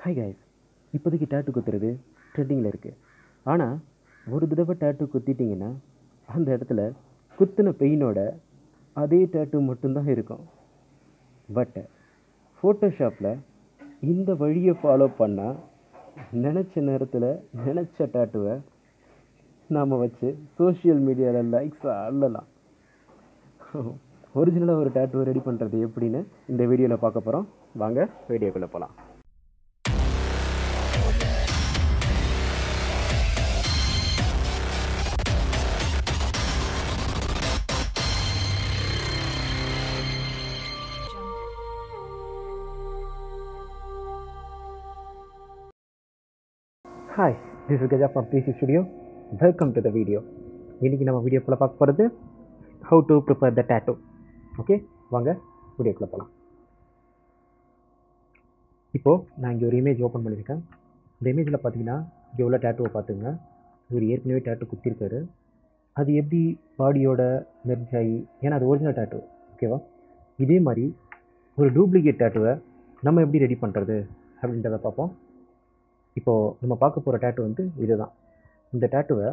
hi guys இப்போதைக்கு date குத்துறது ட்ரெண்டிங்கில் இருக்குது ஆனால் ஒரு தடவை டேட்டு குத்திட்டிங்கன்னா அந்த இடத்துல குத்தின பெயினோட அதே டேட்டு மட்டும்தான் இருக்கும் பட் ஃபோட்டோஷாப்பில் இந்த வழியை ஃபாலோ பண்ணால் நினச்ச நேரத்தில் நினச்ச டேட்டுவை நாம் வச்சு சோஷியல் மீடியாவில் லைக்ஸ் அள்ளலாம் ஒரிஜினலாக ஒரு டேட்டுவை ரெடி பண்ணுறது எப்படின்னு இந்த வீடியோவில் பார்க்க போகிறோம் வாங்க வீடியோக்குள்ளே போகலாம் hi this is Gaja from PC studio welcome to the video இன்றைக்கி நம்ம வீடியோக்குள்ளே பார்க்க போகிறது how to prepare the tattoo okay வாங்க வீடியோக்குள்ளே போகலாம் இப்போது நான் இங்கே ஒரு இமேஜ் ஓப்பன் பண்ணியிருக்கேன் இந்த இமேஜில் பார்த்தீங்கன்னா இங்கே உள்ள டேட்டுவை பார்த்துங்க இவர் ஏற்கனவே டேட்டு குத்திருக்காரு அது எப்படி பாடியோட மெர்ஜ் ஆகி ஏன்னா அது ஒரிஜினல் டேட்டு ஓகேவா இதே மாதிரி ஒரு டூப்ளிகேட் டேட்டுவை நம்ம எப்படி ரெடி பண்ணுறது அப்படின்றத பார்ப்போம் இப்போது நம்ம பார்க்க போகிற டேட்டு வந்து இதுதான் இந்த டேட்டுவை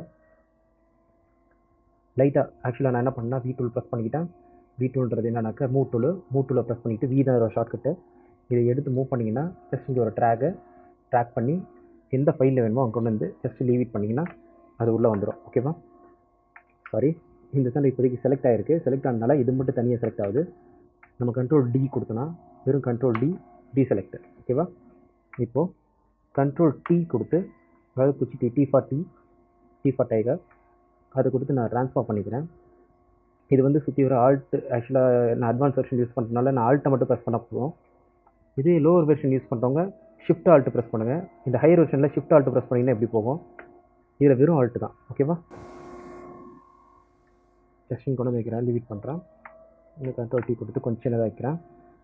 லைட்டாக ஆக்சுவலாக நான் என்ன பண்ணேன்னா வீ டூல் ப்ரெஸ் பண்ணிக்கிட்டேன் வீ டூல்ன்றது என்னன்னாக்கா மூவ் டூலு மூவ் டூலை ப்ரெஸ் பண்ணிவிட்டு வீ தான் ஒரு ஷார்ட்கட்டு இதை எடுத்து மூவ் பண்ணிங்கன்னா ஜஸ்ட் இங்கே ஒரு ட்ராகை ட்ராக் பண்ணி எந்த ஃபைலில் வேணுமோ அங்கே கொண்டு வந்து ஜஸ்ட் லீவ் இட் பண்ணிங்கன்னா அது உள்ளே வந்துடும் ஓகேவா சாரி இந்த சண்டை இப்போதைக்கு செலக்ட் ஆகிருக்கு செலக்ட் ஆனதுனால இது மட்டும் தனியாக செலக்ட் ஆகுது நம்ம கண்ட்ரோல் டி கொடுத்தோன்னா வெறும் கண்ட்ரோல் டி டி செலக்ட் ஓகேவா இப்போது கண்ட்ரோல் டி கொடுத்து அதாவது குச்சி T T for T T for tiger அதை கொடுத்து நான் ட்ரான்ஸ்ஃபார் பண்ணிக்கிறேன் இது வந்து சுற்றி வர ஆல்ட் ஆக்சுவலாக நான் அட்வான்ஸ் வெர்ஷன் யூஸ் பண்ணுறதுனால நான் ஆல்ட்டை மட்டும் ப்ரெஸ் பண்ண போதும் இதே லோவர் வெர்ஷன் யூஸ் பண்ணுறவங்க ஷிஃப்ட் ஆல்ட் ப்ரெஸ் பண்ணுங்கள் இந்த ஹையர் வெர்ஷனில் ஷிஃப்ட் ஆல்ட் ப்ரெஸ் பண்ணிங்கன்னா எப்படி போகும் இதில் வெறும் ஆல்ட் தான் ஓகேவா செக்ஷன் கொண்டு வந்து வைக்கிறேன் லிவிட் பண்ணுறேன் இந்த கண்ட்ரோல் டீ கொடுத்து கொஞ்சம் சின்னதாக வைக்கிறேன்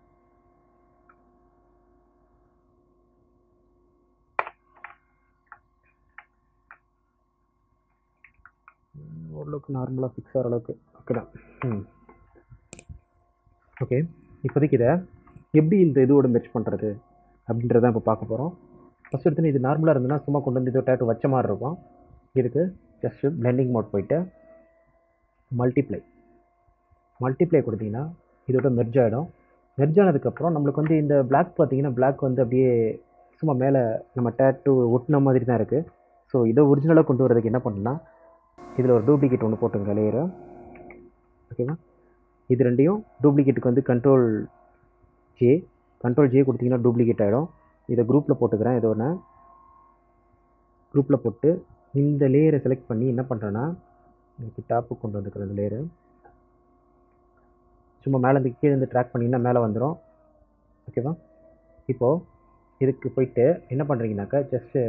ஓரளவுக்கு நார்மலாக ஃபிக்ஸ் ஆகிற அளவுக்கு ஓகே தான் ம் ஓகே இப்போதைக்கு இதை எப்படி இந்த இதோட மெர்ச் பண்ணுறது அப்படின்றத இப்போ பார்க்க போகிறோம் ஃபஸ்ட் எடுத்து இது நார்மலாக இருந்ததுன்னா சும்மா கொண்டு வந்து இதோ டேட்டு வச்ச மாதிரி இருக்கும் இதுக்கு ஜஸ்ட்டு பிளெண்டிங் மோட் போயிட்டு மல்டிப்ளை மல்டிப்ளை கொடுத்தீங்கன்னா இதோட மெர்ஜ் ஆகிடும் மெர்ஜ் ஆனதுக்கப்புறம் நம்மளுக்கு வந்து இந்த பிளாக் பார்த்தீங்கன்னா பிளாக் வந்து அப்படியே சும்மா மேலே நம்ம டேட்டு ஒட்டின மாதிரி தான் இருக்குது ஸோ இதை ஒரிஜினலாக கொண்டு வரதுக்கு என்ன பண்ணுன்னா இதில் ஒரு டூப்ளிகேட் ஒன்று போட்டுங்க லேயரு ஓகேவா இது ரெண்டையும் டூப்ளிகேட்டுக்கு வந்து கண்ட்ரோல் ஜே கண்ட்ரோல் ஜே கொடுத்தீங்கன்னா டூப்ளிகேட் ஆகிடும் இதை குரூப்பில் போட்டுக்கிறேன் ஏதோ ஒன்று குரூப்பில் போட்டு இந்த லேயரை செலக்ட் பண்ணி என்ன பண்ணுறேன்னா எனக்கு டாப்புக்கு கொண்டு வந்துக்கிறேன் இந்த லேயரு சும்மா மேலே இருந்து கீழே இருந்து ட்ராக் பண்ணிங்கன்னா மேலே வந்துடும் ஓகேவா இப்போது இதுக்கு போயிட்டு என்ன பண்ணுறீங்கனாக்கா just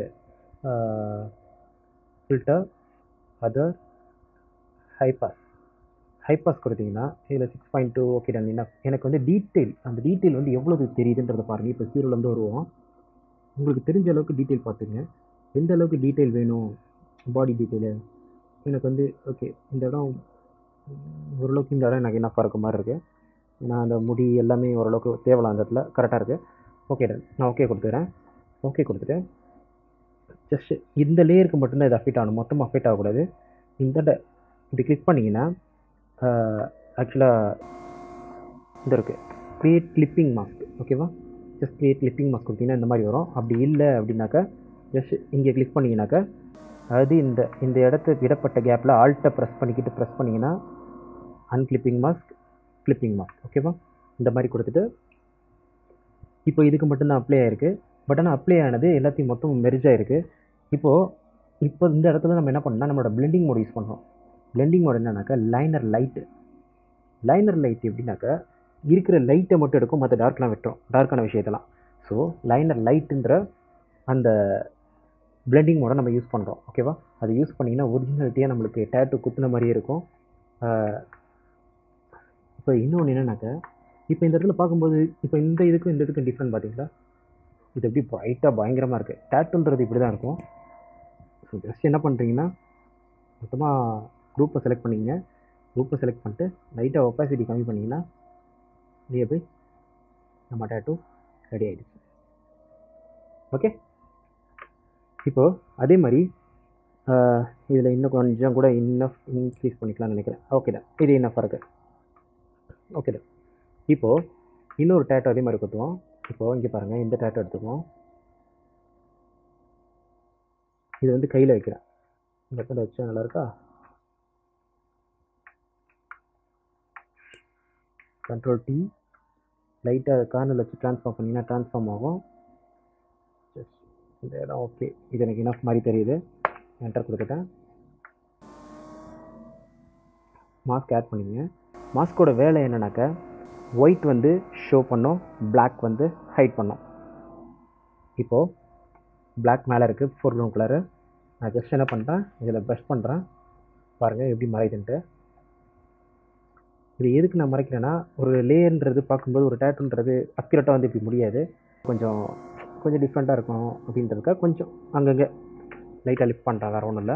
filter other high pass high pass கொடுத்தீங்கன்னா இதில் six point two okay done என்ன எனக்கு வந்து டீட்டெயில் அந்த டீட்டெயில் வந்து எவ்வளோ தெரியுதுன்றதை பாருங்கள் இப்போ ஜீரோலேருந்து வருவோம் உங்களுக்கு தெரிஞ்ச அளவுக்கு டீட்டெயில் பார்த்துங்க எந்த அளவுக்கு டீட்டெயில் வேணும் பாடி டீட்டெயிலு எனக்கு வந்து ஓகே இந்த இடம் ஓரளவுக்கு இந்த இடம் எனக்கு என்னஃபாக இருக்க மாதிரி இருக்குது ஏன்னா அந்த முடி எல்லாமே ஓரளவுக்கு தேவலாம் அந்த இடத்துல கரெக்டாக இருக்குது ஓகே டன் நான் ஓகே கொடுத்துக்கிறேன் ஓகே கொடுத்துட்டு ஜஸ்ட் இந்த லேயருக்கு மட்டும்தான் இது அஃபெக்ட் ஆகணும் மொத்தமாக அஃபெக்ட் ஆகக்கூடாது இந்த இது கிளிக் பண்ணிங்கன்னா ஆக்சுவலாக இந்த இருக்குது க்ரியேட் கிளிப்பிங் மாஸ்க் ஓகேவா ஜஸ்ட் க்ரியேட் கிளிப்பிங் மாஸ்க் கொடுத்தீங்கன்னா இந்த மாதிரி வரும் அப்படி இல்லை அப்படின்னாக்கா ஜஸ்ட் இங்கே கிளிக் பண்ணிங்கனாக்கா அதாவது இந்த இந்த இடத்து விடப்பட்ட கேப்பில் ஆல்ட்டை ப்ரெஸ் பண்ணிக்கிட்டு ப்ரெஸ் பண்ணிங்கன்னா அன்கிளிப்பிங் மாஸ்க் கிளிப்பிங் மாஸ்க் ஓகேவா இந்த மாதிரி கொடுத்துட்டு இப்போ இதுக்கு மட்டும்தான் அப்ளை ஆகிருக்கு பட் ஆனால் அப்ளை ஆனது எல்லாத்தையும் மொத்தம் மெரிஜ் ஆகிருக்கு இப்போது இப்போ இந்த இடத்துல நம்ம என்ன பண்ணால் நம்மளோட பிளெண்டிங் மோட் யூஸ் பண்ணுறோம் பிளெண்டிங் மோட் என்னன்னாக்கா லைனர் லைட்டு லைனர் லைட் எப்படின்னாக்கா இருக்கிற லைட்டை மட்டும் எடுக்கும் மற்ற டார்க்லாம் வெட்டுறோம் டார்க்கான விஷயத்தெல்லாம் ஸோ லைனர் லைட்டுன்ற அந்த பிளெண்டிங் மோடை நம்ம யூஸ் பண்ணுறோம் ஓகேவா அது யூஸ் பண்ணிங்கன்னா ஒரிஜினாலிட்டியாக நம்மளுக்கு டேட்டு குத்துன மாதிரியே இருக்கும் இப்போ இன்னொன்று என்னன்னாக்கா இப்போ இந்த இடத்துல பார்க்கும்போது இப்போ இந்த இதுக்கும் இந்த இதுக்கும் டிஃப்ரெண்ட் பார்த்தீங்களா இது எப்படி ப்ரைட்டாக பயங்கரமாக இருக்குது டேட்டுன்றது இப்படி தான் இருக்கும் ஸோ ஜஸ்ட் என்ன பண்ணுறீங்கன்னா மொத்தமாக குரூப்பை செலக்ட் பண்ணிங்க குரூப்பை செலக்ட் பண்ணிட்டு லைட்டாக ஒப்பாசிட்டி கம்மி பண்ணிங்கன்னா நியர் பை நம்ம டேட்டூ ரெடி ஆகிடுச்சு ஓகே இப்போது அதே மாதிரி இதில் இன்னும் கொஞ்சம் கூட இன்னஃப் இன்க்ரீஸ் பண்ணிக்கலாம்னு நினைக்கிறேன் ஓகே தான் இது இன்னஃபாக இருக்குது ஓகே தான் இப்போது இன்னொரு டேட்டோ அதே மாதிரி குத்துவோம் இப்போது இங்கே பாருங்கள் இந்த டேட்டோ எடுத்துக்குவோம் இது வந்து கையில் வைக்கிறேன் இந்த இடத்துல வச்சா நல்லா இருக்கா கண்ட்ரோல் டி லைட்டாக கார்னரில் வச்சு ட்ரான்ஸ்ஃபார்ம் பண்ணிங்கன்னா ட்ரான்ஸ்ஃபார்ம் ஆகும் Just இந்த இடம் ஓகே இது எனக்கு இனஃப் மாதிரி தெரியுது என்டர் கொடுத்துட்டேன் மாஸ்க் ஆட் பண்ணிங்க மாஸ்கோட வேலை என்னன்னாக்கா ஒயிட் வந்து ஷோ பண்ணும் Black வந்து ஹைட் பண்ணும் இப்போது Black மேலே இருக்குது ஃபோர் க்ரௌண்ட் கலரு நான் ஜஸ்ட் என்ன பண்ணுறேன் இதில் ப்ரஷ் பண்ணுறேன் பாருங்கள் எப்படி மறையுதுன்ட்டு இது எதுக்கு நான் மறைக்கிறேன்னா ஒரு லேயர்ன்றது பார்க்கும்போது ஒரு டேட்டுன்றது அக்யூரேட்டாக வந்து இப்படி முடியாது கொஞ்சம் கொஞ்சம் டிஃப்ரெண்ட்டாக இருக்கும் அப்படின்றதுக்காக கொஞ்சம் அங்கங்கே லைட்டாக லிஃப்ட் பண்ணுறேன் வேறு ஒன்றும் இல்லை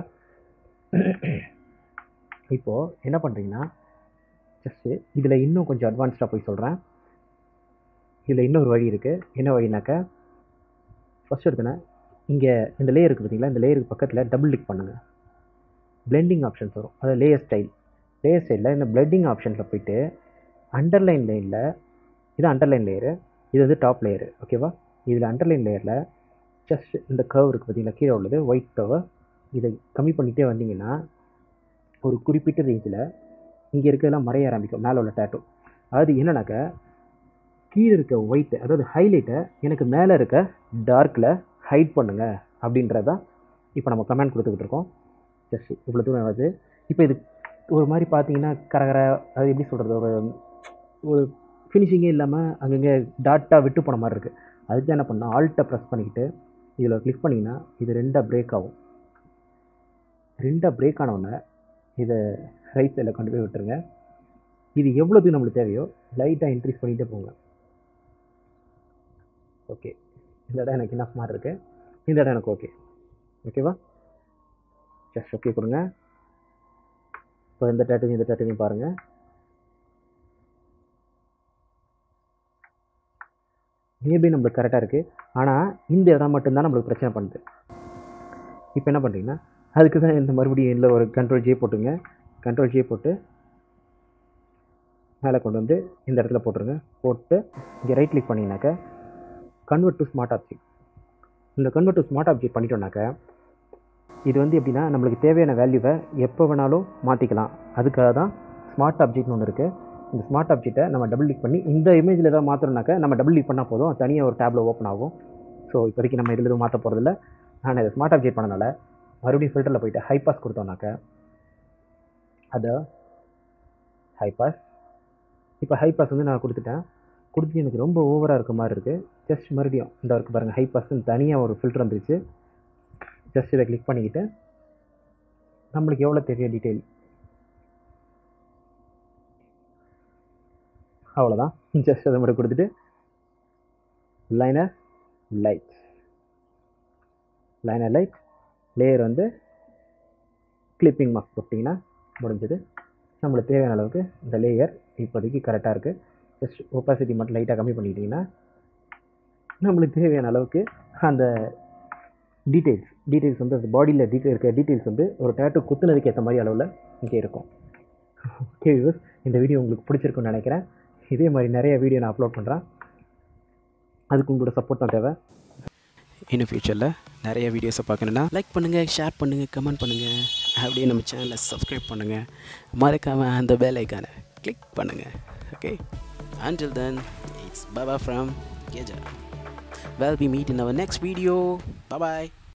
இப்போது என்ன பண்ணுறீங்கன்னா ஜஸ்ட்டு இதில் இன்னும் கொஞ்சம் அட்வான்ஸ்டாக போய் சொல்கிறேன் இதில் இன்னொரு வழி இருக்குது என்ன வழினாக்கா ஃபஸ்ட் எடுத்தோன்னே இங்கே இந்த லேயர் இருக்குது பார்த்தீங்களா இந்த லேயருக்கு பக்கத்தில் டபுள் கிளிக் பண்ணுங்கள் பிளெண்டிங் ஆப்ஷன்ஸ் வரும் அது லேயர் ஸ்டைல் லேயர் ஸ்டைலில் இந்த பிளெண்டிங் ஆப்ஷனில் போயிட்டு அண்டர்லைன் லேயரில் இது அண்டர்லைன் லேயரு இது வந்து டாப் லேயரு ஓகேவா இதில் அண்டர்லைன் லேயரில் ஜஸ்ட் இந்த கர்வ் இருக்குது பார்த்தீங்களா கீழே உள்ளது ஒயிட் கவர் இதை கம்மி பண்ணிகிட்டே வந்தீங்கன்னா ஒரு குறிப்பிட்ட ரேஞ்சில் இங்கே இருக்கிறதெல்லாம் மறைய ஆரம்பிக்கும் மேலே உள்ள டேட்டோ அதாவது என்னன்னாக்கா கீழே இருக்க ஒயிட்டு அதாவது ஹைலைட்டை எனக்கு மேலே இருக்க டார்க்கில் ஹைட் பண்ணுங்க அப்படின்றதான் இப்போ நம்ம கமெண்ட் கொடுத்துக்கிட்டு இருக்கோம் ஜஸ்ட் இவ்வளோ தூரம் வருது இப்போ இது ஒரு மாதிரி பார்த்தீங்கன்னா கரகர அது எப்படி சொல்கிறது ஒரு ஒரு ஃபினிஷிங்கே இல்லாமல் அங்கங்கே டாட்டாக விட்டு போன மாதிரி இருக்குது அதுக்கு தான் என்ன பண்ணால் ஆல்ட்டை ப்ரெஸ் பண்ணிக்கிட்டு இதில் கிளிக் பண்ணிங்கன்னா இது ரெண்டாக பிரேக் ஆகும் ரெண்டாக பிரேக் ஆனவுடனே இதை ரைட் சைடில் கொண்டு போய் விட்டுருங்க இது எவ்வளோது நம்மளுக்கு தேவையோ லைட்டாக இன்க்ரீஸ் பண்ணிகிட்டே போங்க ஓகே இந்த இடம் எனக்கு என்ன மாதிரி இருக்குது இந்த இடம் எனக்கு ஓகே ஓகேவா ஜஸ்ட் ஓகே கொடுங்க இப்போ இந்த டேட்டுவையும் இந்த டேட்டுவையும் பாருங்கள் மேபி நம்மளுக்கு கரெக்டாக இருக்குது ஆனால் இந்த இடம் மட்டும்தான் நம்மளுக்கு பிரச்சனை பண்ணுது இப்போ என்ன பண்ணுறீங்கன்னா அதுக்கு தான் இந்த மறுபடியும் இல்லை ஒரு கண்ட்ரோல் ஜே போட்டுங்க கண்ட்ரோல் ஜே போட்டு மேலே கொண்டு வந்து இந்த இடத்துல போட்டுருங்க போட்டு இங்கே ரைட் கிளிக் பண்ணிங்கனாக்கா கன்வெர்ட் டு ஸ்மார்ட் ஆப்ஜெக்ட் இந்த கன்வெர்ட் டு ஸ்மார்ட் ஆப்ஜெக்ட் பண்ணிட்டோம்னாக்கா இது வந்து எப்படின்னா நம்மளுக்கு தேவையான வேல்யூவை எப்போ வேணாலும் மாற்றிக்கலாம் அதுக்காக தான் ஸ்மார்ட் ஆப்ஜெக்ட்னு ஒன்று இருக்குது இந்த ஸ்மார்ட் ஆப்ஜெக்ட்டை நம்ம டபுள் கிளிக் பண்ணி இந்த இமேஜில் ஏதாவது மாற்றணுனாக்கா நம்ம டபுள் கிளிக் பண்ணால் போதும் தனியாக ஒரு டேப்ல ஓப்பன் ஆகும் ஸோ இப்போதைக்கு நம்ம இதில் எதுவும் மாற்ற போகிறதில்ல நான் இதை ஸ்மார்ட் ஆப்ஜெக்ட் பண்ணனால மறுபடியும் ஃபில்டரில் போயிட்டு ஹைபாஸ் கொடுத்தோம்னாக்க அதை ஹைபாஸ் இப்போ ஹைபாஸ் வந்து நான் கொடுத்துட்டேன் கொடுத்துட்டு எனக்கு ரொம்ப ஓவராக இருக்க மாதிரி இருக்குது ஜஸ்ட் மறுபடியும் இந்த இருக்கு பாருங்கள் ஹைபாஸ்ன்னு தனியாக ஒரு ஃபில்டர் வந்துருச்சு ஜஸ்ட் இதை கிளிக் பண்ணிக்கிட்டு நம்மளுக்கு எவ்வளோ தெரியும் டீட்டெயில் அவ்வளோதான் ஜஸ்ட் அதை மட்டும் கொடுத்துட்டு linear light linear light layer வந்து கிளிப்பிங் மார்க் போட்டிங்கன்னா முடிஞ்சது நம்மளுக்கு தேவையான அளவுக்கு இந்த லேயர் இப்போதைக்கு கரெக்டாக இருக்குது ஜஸ்ட் ஒப்பாசிட்டி மட்டும் லைட்டாக கம்மி பண்ணிக்கிட்டிங்கன்னா நம்மளுக்கு தேவையான அளவுக்கு அந்த டீட்டெயில்ஸ் டீட்டெயில்ஸ் வந்து அந்த பாடியில் டீட்டெயில் இருக்க டீட்டெயில்ஸ் வந்து ஒரு டேட்டு குத்துனதுக்கு ஏற்ற மாதிரி அளவில் இங்கே இருக்கும் ஓகே வியூஸ் இந்த வீடியோ உங்களுக்கு பிடிச்சிருக்குன்னு நினைக்கிறேன் இதே மாதிரி நிறைய வீடியோ நான் அப்லோட் பண்ணுறேன் அதுக்கு உங்களோட சப்போர்ட் தான் தேவை இன்னும் ஃப்யூச்சரில் நிறைய வீடியோஸை பார்க்கணுன்னா லைக் பண்ணுங்கள் ஷேர் பண்ணுங்கள் கமெண்ட் பண்ணுங்கள் அப்படியே நம்ம சேனலை சப்ஸ்கிரைப் பண்ணுங்கள் மறக்காமல் அந்த பெல் ஐக்கானை கிளிக் பண்ணுங்கள் okay until then it's baba from Geja well we meet in our next video bye bye